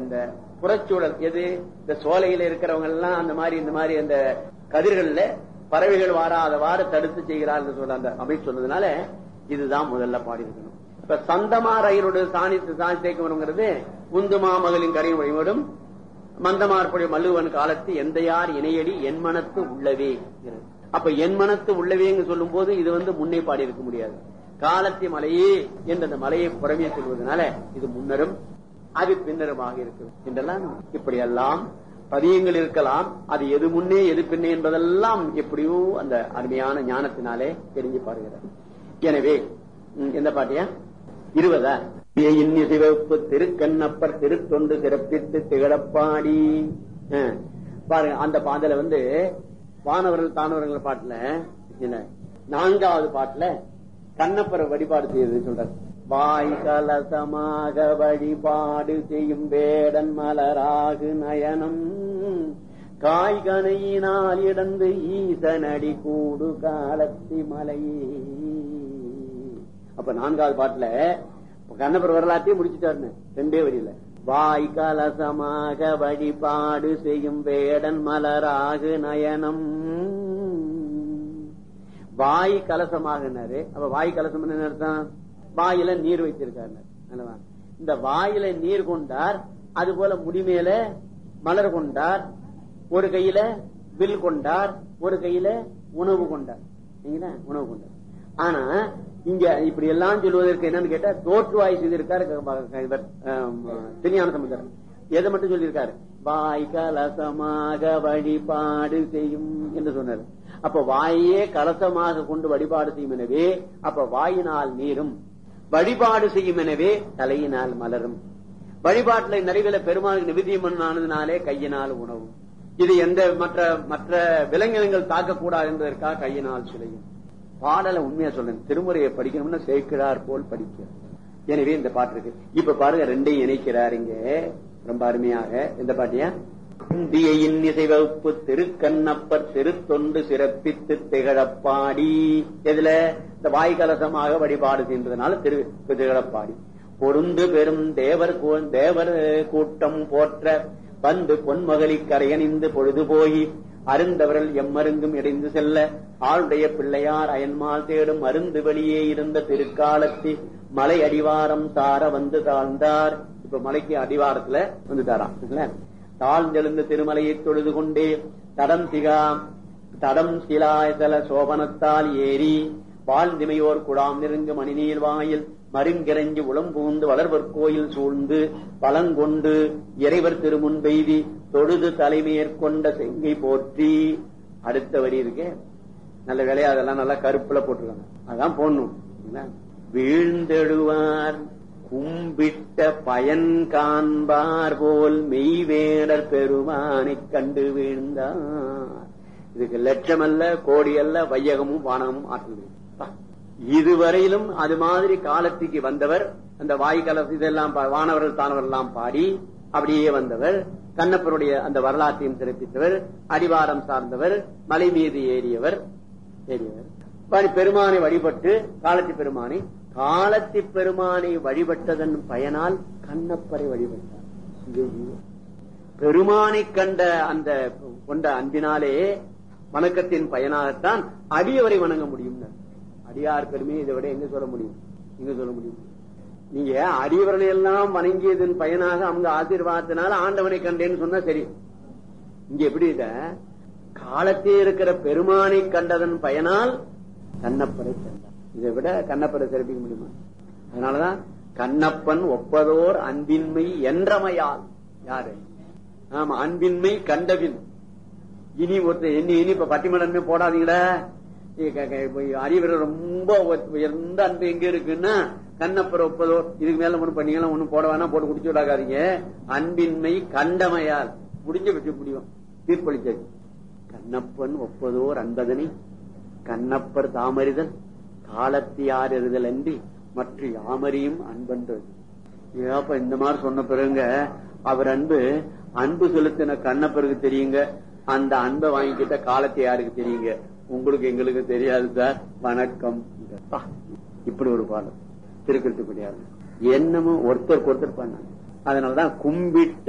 இந்த புறச்சூழல் எது இந்த சோலையில இருக்கிறவங்க எல்லாம் அந்த மாதிரி இந்த மாதிரி அந்த கதிர்கள்ல பறவைகள் வாராதவாறு தடுத்து செய்கிறார் என்று சொல்ல அந்த அமைப்பு சொன்னதுனால இதுதான் முதல்ல பாடி இருக்கணும் இப்ப சந்தமா ரயிலோட சாணித்து சாணி தேக்கம்ங்கிறது உந்துமா மகளின் கரையும் வழிபடும் மந்தமார்புடைய மல்லுவன் காலத்து எந்த யார் இணையடி என் மனத்து உள்ளவே என்கிறது. அப்ப என் மனத்து உள்ளவேன்னு சொல்லும் போது இது வந்து முன்னே பாடி இருக்க முடியாது காலத்தி மலையே என்ற அந்த மலையை புறமே சொல்வதனால இது முன்னரும் அது பின்னருமாக இருக்கும் என்றெல்லாம் இப்படியெல்லாம் பதியங்கள் இருக்கலாம் அது எது முன்னே எது பின்னே என்பதெல்லாம் எப்படியோ அந்த அருமையான ஞானத்தினாலே தெரிஞ்சு பாருகிறார் எனவே ம், எந்த பாட்டியா இருபதா இன்னி சிவப்பு திருக்கண்ணப்பர் திருத்தொண்டு சிறப்பித்து திகழப்பாடி ஆ, பாருங்க அந்த பாதல வந்து வானவர்கள் தானவர்கள் பாட்டுல என்ன நான்காவது பாட்டுல கண்ணப்பரை வழிபாடு செய்யறது சொல்றாரு வாய் கலசமாக வழிபாடு செய்யும் வேடன் மலராகு நயனம் காய்கனையினால் இடந்து ஈசனடி கூடு காலத்தி மலையே அப்ப நான்காவது பாட்டுல கண்ணப்பர் வரலாற்றையும் முடிச்சுட்டாருன்னு ரெண்டே வரியில வாய் கலசமாக வழிபாடு செய்யும் வேடன் மலராகு நயனம் வாய் கலசமாகனாரு அப்ப வாய் கலசம் என்ன அர்த்தம் வாயில நீர் வைத்திருக்காரு அல்லவா? இந்த வாயில நீர் கொண்டார் அது போல முடிமேல மலர் கொண்டார் ஒரு கையில வில் கொண்டார் ஒரு கையில உணவு கொண்டார் சரிங்களா? உணவு கொண்டார் ஆனா இங்க இப்படி எல்லாம் சொல்வதற்கு என்னன்னு கேட்டா தோற்றுவாய் செய்திருக்காரு க- இவர், ஆம், திருஞான சம்பந்தர் எதை மட்டும் சொல்லியிருக்காரு வாய் கலசமாக வழிபாடு செய்யும் என்று சொன்னார் அப்ப வாயே கலசமாக கொண்டு வழிபாடு செய்யும் எனவே அப்ப வாயினால் நீரும் வழிபாடு செய்யும் எனவே தலையினால் மலரும் வழிபாட்டுல நிறைவேல பெருமாளுக்கு நிவேதியம் ஆனதுனாலே கையினால் உணவு இது எந்த மற்ற மற்ற விலங்கினங்கள் தாக்கக்கூடாது என்பதற்காக கையினால் சிலையும் பாடலை உண்மையா சொல்றேன் திருமுறையை படிக்கணும்னா சேர்க்கிறார் போல் படிக்க எனவே இந்த பாட்டு இருக்கு இப்ப பாருங்க ரெண்டையும் இணைக்கிறார் இங்க ரொம்ப அருமையாக இந்த பாட்டியா இந்திய இன்னிசை வகுப்பு திருக்கண்ணப்பர் திருத்தொண்டு சிறப்பித்து திகழப்பாடி எதுல இந்த வாய்கலசமாக வழிபாடு செய்ததுனால திரு திகழப்பாடி பொருந்து பெரும் தேவர் கூ- தேவர் கூட்டம் போற்ற வந்து பொன்மகளி கரையணிந்து பொழுது போய் அருந்தவர்கள் எம்மருங்கும் இடைந்து செல்ல ஆளுடைய பிள்ளையார் அயன்மால் தேடும் அருந்து வெளியே இருந்த திருக்காலத்தி மலை அடிவாரம் தார வந்து தாழ்ந்தார் இப்ப மலைக்கு அடிவாரத்துல வந்துட்டாராம் இல்ல? தாழ்ந்தெழுந்த திருமலையை தொழுது கொண்டே தடம் திகா தடம் சிலாயதல சோபனத்தால் ஏறி வாழ்ந்திமையோர் குழாம் நெருங்கு மணிநீர் வாயில் மருங்கிரஞ்சி உளம்பூந்து வளர்வர் கோயில் சூழ்ந்து பலங்கொண்டு இறைவர் திருமுன் பெய்தி தொழுது தலைமையேற்கொண்ட செங்கை போற்றி அடுத்த வரி இருக்கே நல்ல வேலையா அதெல்லாம் நல்லா கருப்புல போட்டிருக்காங்க அதான் போடணும் சரிங்களா? வீழ்ந்தெழுவார் கும்பிட்ட பயன் காண்பார் போல் மெய்வேடர் பெருமானைக் கண்டு வீழ்ந்தார் இதுக்கு லட்சம் அல்ல கோடி அல்ல வையகமும் வானகமும் ஆற்றுது இதுவரையிலும் அது மாதிரி காலத்துக்கு வந்தவர் அந்த வாய்க்கலசு இதெல்லாம் பா- வானவர்கள் தானவர்கள் எல்லாம் பாடி அப்படியே வந்தவர் கண்ணப்பருடைய அந்த வரலாற்றையும் சிறப்பித்தவர் அடிவாரம் சார்ந்தவர் மலை மீது ஏறியவர் ஏறியவர் பாடி பெருமானை வழிபட்டு காலத்தி பெருமானை காலத்தி பெருமானை வழிபட்டதன் பயனால் கண்ணப்பரை வழிபட்டார் ஐயையோ. பெருமானை கண்ட அந்த கொண்ட அன்பினாலே வணக்கத்தின் பயனாகத்தான் அடியவரை வணங்க முடியும் அடியார் பெருமையை இதை விட எங்க சொல்ல முடியும் எங்க சொல்ல முடியும் நீங்க அடியவர்களை எல்லாம் வணங்கியதன் பயனாக அவங்க ஆசீர்வாதத்தினால ஆண்டவனை கண்டேன்னு சொன்னா சரி இங்க எப்படி இத காலத்தில் இருக்கிற பெருமானை கண்டதன் பயனால் கண்ணப்பரை கண்டார் இதை விட கண்ணப்பரை சிறப்பிக்க முடியுமா அதனாலதான் கண்ணப்பன் ஒப்பதோர் அன்பின்மை என்றமையால் யாரு ஆமா அன்பின்மை கண்டபின் இனி ஒருத்தர் இனி இனி இப்ப பட்டிமன்றமே போடாதீங்கடா இ- க- க- இப்ப அறிவுரை ரொம்ப உ- உயர்ந்த அன்பு எங்க இருக்குன்னா கண்ணப்பர் ஒப்பதோ இதுக்கு மேல ஒண்ணு பண்ணீங்கன்னா ஒண்ணு போட வேணா போட்டு குடிச்சு விடாதீங்க அன்பின்மை கண்டமையால் முடிஞ்ச வச்சு முடியும் தீர்ப்பளிச்சது கண்ணப்பன் ஒப்பதோர் அன்பதனை கண்ணப்பர் தாமறிதல் காலத்தியார் எறுதல் அன்றி மற்ற யாமரியும் அன்பன்றது ஏப்ப இந்த மாதிரி சொன்ன பிறகுங்க அவர் அன்பு அன்பு செலுத்தின கண்ணப்பருக்கு தெரியுங்க அந்த அன்பை வாங்கிக்கிட்ட காலத்தை யாருக்கு தெரியுங்க உங்களுக்கு எங்களுக்கு தெரியாது சார் வணக்கம் அப்பா, இப்படி ஒரு பாடம் திருக்கட்டுப்படியாக என்னமோ ஒருத்தருக்கு ஒருத்தர் பண்ணாங்க அதனாலதான் கும்பிட்ட